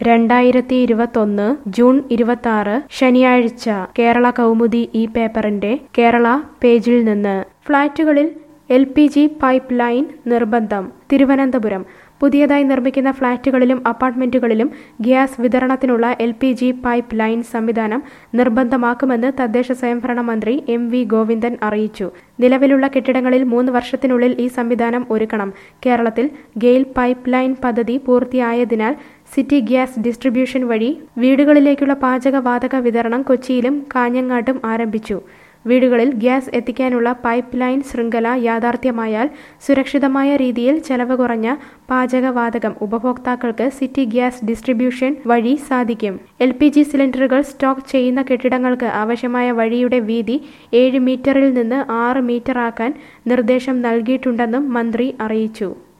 രണ്ടായിരത്തി ഇരുപത്തൊന്ന് ജൂൺ ഇരുപത്തി ശനിയാഴ്ച കേരള കൗമുദി ഈ പേപ്പറിന്റെ കേരള പേജിൽ നിന്ന് ഫ്ളാറ്റുകളിൽ L P G pipe line നിർബന്ധം തിരുവനന്തപുരം പുതിയതായി നിർമ്മിക്കുന്ന ഫ്ളാറ്റുകളിലും അപ്പാർട്ട്മെന്റുകളിലും ഗ്യാസ് വിതരണത്തിനുള്ള L P G pipe line സംവിധാനം നിർബന്ധമാക്കുമെന്ന് തദ്ദേശ സ്വയംഭരണ മന്ത്രി എം വി ഗോവിന്ദൻ അറിയിച്ചു നിലവിലുള്ള കെട്ടിടങ്ങളിൽ മൂന്ന് വർഷത്തിനുള്ളിൽ ഈ സംവിധാനം ഒരുക്കണം കേരളത്തിൽ ഗെയിൽ പൈപ്പ് ലൈൻ പദ്ധതി പൂർത്തിയായതിനാൽ സിറ്റി ഗ്യാസ് ഡിസ്ട്രിബ്യൂഷൻ വഴി വീടുകളിലേക്കുള്ള പാചകവാതക വിതരണം കൊച്ചിയിലും കാഞ്ഞങ്ങാട്ടും ആരംഭിച്ചു വീടുകളിൽ ഗ്യാസ് എത്തിക്കാനുള്ള പൈപ്പ് ലൈൻ ശൃംഖല യാഥാർത്ഥ്യമായാൽ സുരക്ഷിതമായ രീതിയിൽ ചെലവ് കുറഞ്ഞ പാചകവാതകം ഉപഭോക്താക്കൾക്ക് സിറ്റി ഗ്യാസ് ഡിസ്ട്രിബ്യൂഷൻ വഴി സാധിക്കും എൽ പി ജി സിലിണ്ടറുകൾ സ്റ്റോക്ക് ചെയ്യുന്ന കെട്ടിടങ്ങൾക്ക് ആവശ്യമായ വഴിയുടെ വീതി ഏഴ് മീറ്ററിൽ നിന്ന് ആറ് മീറ്ററാക്കാൻ നിർദ്ദേശം നൽകിയിട്ടുണ്ടെന്നും മന്ത്രി അറിയിച്ചു